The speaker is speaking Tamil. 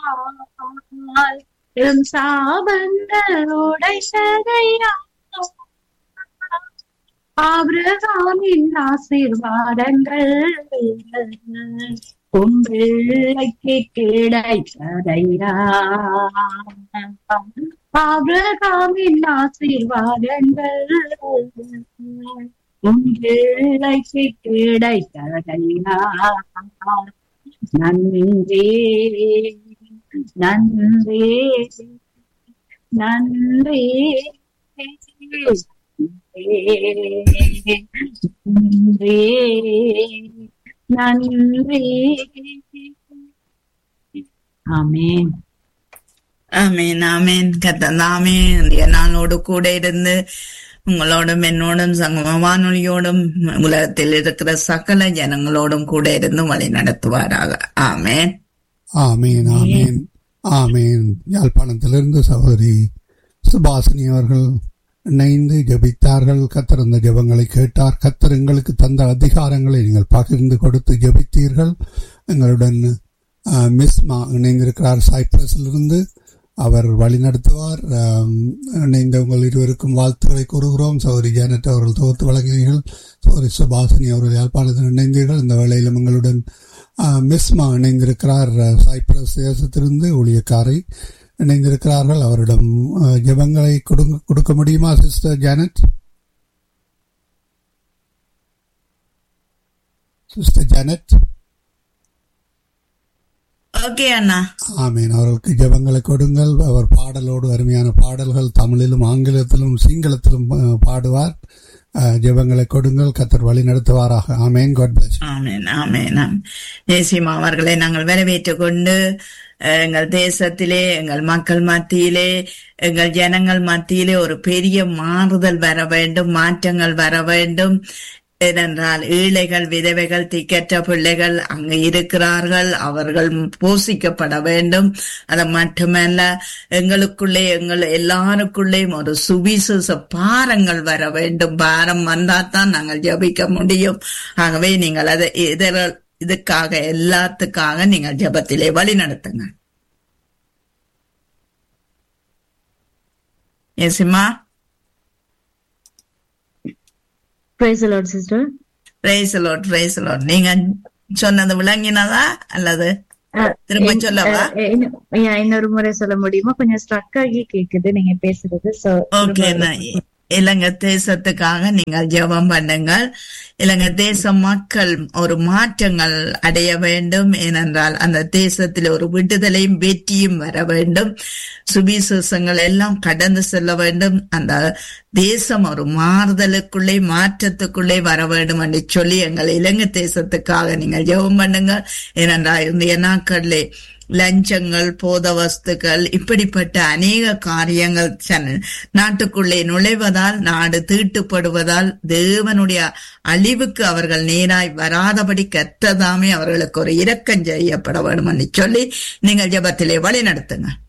எம் சாபங்களோடை சதையா ஆபிரகாமின் ஆசீர்வாதங்கள் உம்பிள்ளைக்கு கிடைத்ததையா ஆபிரகாமின் ஆசீர்வாதங்கள் உம்பிள்ளைக்கு கிடைத்ததையா நன்றி நன்றி நன்றி நன்றி நன்றி ஆமென் ஆமீன் ஆமீன் கத்தந்தாமே இன்றைய நாளோடு கூட இருந்து உங்களோடும் என்னோடும் சங்கம வானொலியோடும் உலகத்தில் இருக்கிற சகல ஜனங்களோடும் கூட இருந்து வழி நடத்துவாராக ஆமேன் ஆமீன் ஆமீன் ஆமீன் யாழ்ப்பாணத்திலிருந்து சகோதரி சுபாசினி அவர்கள் இணைந்து ஜெபித்தார்கள் கத்தர் அந்த ஜெபங்களை கேட்டார் கத்தர் எங்களுக்கு தந்த அதிகாரங்களை நீங்கள் பகிர்ந்து கொடுத்து ஜெபித்தீர்கள் எங்களுடன் அஹ், மிஸ்மா இணைந்திருக்கிறார் சைப்ரஸிலிருந்து அவர் வழிநடத்துவார் ஆம், இணைந்த உங்கள் இருவருக்கும் வாழ்த்துக்களை கூறுகிறோம் சௌரி ஜானட் அவர்கள் தொகுத்து வழங்கினீர்கள் சௌரி சுபாசினி அவர்கள் யாழ்ப்பாணத்தில் இணைந்தீர்கள் இந்த வேளையிலும் எங்களுடன் ஆஹ், மிஸ்மா இணைந்திருக்கிறார் ஆஹ், சைப்ரஸ் தேசத்திலிருந்து ஊழியக்காரை இணைந்திருக்கிறார்கள் அவரிடம் ஆஹ், ஜெபங்களை கொடுங்க கொடுக்க முடியுமா sister Janet sister Janet okay அண்ணா ஆமீன் அவர்களுக்கு ஜெபங்களை கொடுங்கள் அவர் பாடலோடு அருமையான பாடல்கள் தமிழிலும் ஆங்கிலத்திலும் சிங்களத்திலும் ஆஹ், பாடுவார் ஆஹ், ஜெபங்களை கொடுங்கள் கத்தர் வழி நடத்துவாராக ஆமேன் காட் பிளஸ் ஆமேன் ஆமேன் ஆம். நேசிமா அவர்களை நாங்கள் வரவேற்றுக் கொண்டு அஹ், எங்கள் தேசத்திலே எங்கள் மக்கள் மத்தியிலே எங்கள் ஜனங்கள் மத்தியிலே ஒரு பெரிய மாறுதல் வர வேண்டும் மாற்றங்கள் வர வேண்டும் ஏனென்றால் ஏழைகள் விதவைகள் திக்கற்ற பிள்ளைகள் அங்கு இருக்கிறார்கள் அவர்கள் போஷிக்கப்பட வேண்டும் அது மட்டுமல்ல எங்களுக்குள்ளே எங்கள் எல்லாருக்குள்ளேயும் ஒரு சுவிசேஷ பாரங்கள் வர வேண்டும் பாரம் வந்தாதான் நாங்கள் ஜபிக்க முடியும் ஆகவே நீங்கள் அதை இதர இதுக்காக எல்லாத்துக்காக நீங்கள் ஜபத்திலே வழி நடத்துங்க ஏசிமா praise Lord sister praise the Lord praise the Lord நீங்க சொன்னது விளங்கினதா அல்லது திரும்ப சொல்லவா இன்னொரு முறை சொல்ல முடியுமா கொஞ்சம் ஸ்ட்ரக் ஆகி கேக்குது நீங்க பேசுறது So, ஓகே திரும்ப- இலங்கை தேசத்துக்காக நீங்கள் ஜெபம் பண்ணுங்கள் இலங்கை தேச மக்கள் ஒரு மாற்றங்கள் அடைய வேண்டும் ஏனென்றால் அந்த தேசத்தில் ஒரு விடுதலையும் வெற்றியும் வர வேண்டும் சுவிசேஷங்கள் எல்லாம் கடந்து செல்ல வேண்டும் அந்த தேசம் ஒரு மாறுதலுக்குள்ளே மாற்றத்துக்குள்ளே வர வேண்டும் என்று சொல்லி எங்கள் இலங்கை தேசத்துக்காக நீங்கள் ஜெபம் பண்ணுங்கள் ஏனென்றால் இன்றைய நாட்களிலே லஞ்சங்கள் போத வஸ்துக்கள் இப்படிப்பட்ட அநேக காரியங்கள் சன- நாட்டுக்குள்ளே நுழைவதால் நாடு தீட்டுப்படுவதால் தேவனுடைய அழிவுக்கு அவர்கள் நேராய் வராதபடி கத்ததாமே அவர்களுக்கு ஒரு இரக்கம் செய்யப்பட வேண்டும் என்று சொல்லி நீங்கள் ஜெபத்திலே வழி நடத்துங்க